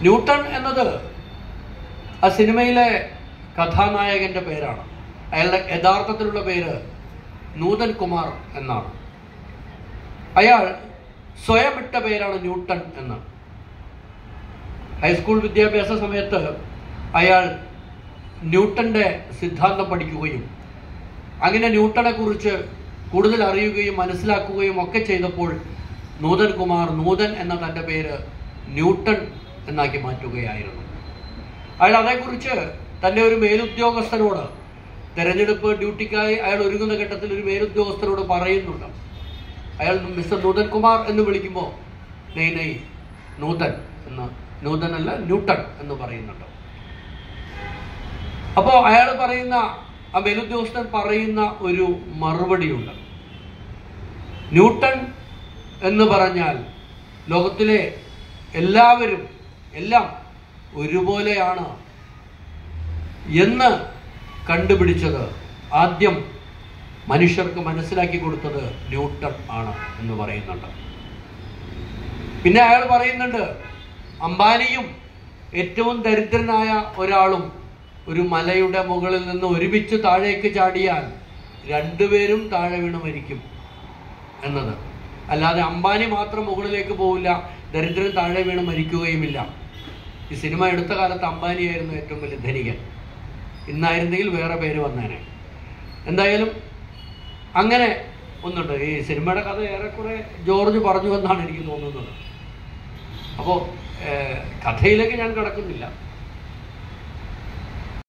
newton എന്നത് ആ സിനിമയിലെ കഥാനായകന്റെ പേരാണ് അയാളുടെ യഥാർത്ഥത്തിലുള്ള പേര് നൂതൻ കുമാർ എന്നാണ് അയാൾ സ്വയം ഇട്ട പേരാണ് ന്യൂട്ടൺ എന്ന് ഹൈസ്കൂൾ വിദ്യാഭ്യാസ സമയത്ത് അയാൾ ന്യൂട്ടന്റെ സിദ്ധാന്തം പഠിക്കുകയും അങ്ങനെ ന്യൂട്ടനെ കുറിച്ച് കൂടുതൽ അറിയുകയും മനസ്സിലാക്കുകയും ഒക്കെ ചെയ്തപ്പോൾ നൂതൻ കുമാർ നൂതൻ എന്ന തൻ്റെ പേര് ന്യൂട്ടൺ എന്നാക്കി മാറ്റുകയായിരുന്നു അയാൾ അതേക്കുറിച്ച് തൻ്റെ ഒരു മേലുദ്യോഗസ്ഥനോട് തെരഞ്ഞെടുപ്പ് ഡ്യൂട്ടിക്കായി അയാൾ ഒരുങ്ങുന്ന ഘട്ടത്തിൽ ഒരു മേലുദ്യോഗസ്ഥനോട് പറയുന്നുണ്ട് അയാൾ മിസ്റ്റർ നൂതൻ കുമാർ എന്ന് വിളിക്കുമ്പോൾ നെയ് നെയ് നൂതൻ എന്ന് നൂതൻ അല്ല ന്യൂട്ടൺ എന്ന് പറയുന്നുണ്ട് അപ്പോൾ അയാൾ പറയുന്ന ആ മേലുദ്യോഗസ്ഥൻ പറയുന്ന ഒരു മറുപടിയുണ്ട് ന്യൂട്ടൺ എന്ന് പറഞ്ഞാൽ ലോകത്തിലെ എല്ലാവരും എല്ലാം ഒരുപോലെയാണ് എന്ന് കണ്ടുപിടിച്ചത് ആദ്യം മനുഷ്യർക്ക് മനസ്സിലാക്കി കൊടുത്തത് ന്യൂട്ടൺ ആണ് എന്ന് പറയുന്നുണ്ട് പിന്നെ അയാൾ പറയുന്നുണ്ട് അംബാനിയും ഏറ്റവും ദരിദ്രനായ ഒരാളും ഒരു മലയുടെ മുകളിൽ നിന്ന് ഒരുമിച്ച് താഴേക്ക് ചാടിയാൽ രണ്ടുപേരും താഴെ വീണ് മരിക്കും എന്നത് അല്ലാതെ അംബാനി മാത്രം മുകളിലേക്ക് പോവില്ല ദരിദ്രൻ താഴെ വീണ് മരിക്കുകയുമില്ല ഈ സിനിമ എടുത്ത കാലത്ത് അംബാനിയായിരുന്നു ഏറ്റവും വലിയ ധനികൻ ഇന്നായിരുന്നെങ്കിൽ വേറെ പേര് വന്നേനെ എന്തായാലും അങ്ങനെ ഒന്നുണ്ട് ഈ സിനിമയുടെ കഥ ഏറെക്കുറെ ജോർജ് പറഞ്ഞു എന്നാണ് എനിക്ക് തോന്നുന്നത് അപ്പോൾ കഥയിലേക്ക് ഞാൻ കിടക്കുന്നില്ല